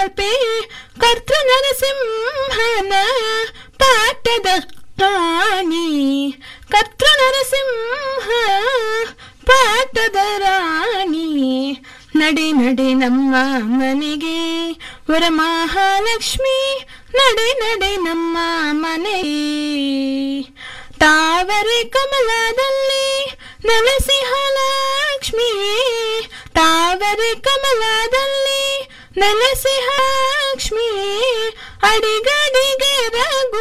ಕಲ್ಪೆ ಕರ್ತೃ ನರಸಿಂಹನ ಪಾಠದ ರಾಣಿ ಕರ್ತೃ ನರಸಿಂಹ ಪಾಠದ ರಾಣಿ ನಡೆ ನಡೆ ನಮ್ಮ ಮನೆಗೆ ವರಮಹಾಲಕ್ಷ್ಮಿ ನಡೆ ನಡೆ ನಮ್ಮ ಮನೆ ತಾವರೆ ಕಮಲದಲ್ಲಿ ನೆಲೆಸಿಹ ಲಕ್ಷ್ಮಿ ತಾವರೆ ಕಮಲದಲ್ಲಿ ನೆಲೆಸಿಹ ಲಕ್ಷ್ಮಿ ಅಡಿಗಡಿಗೆ ರಘು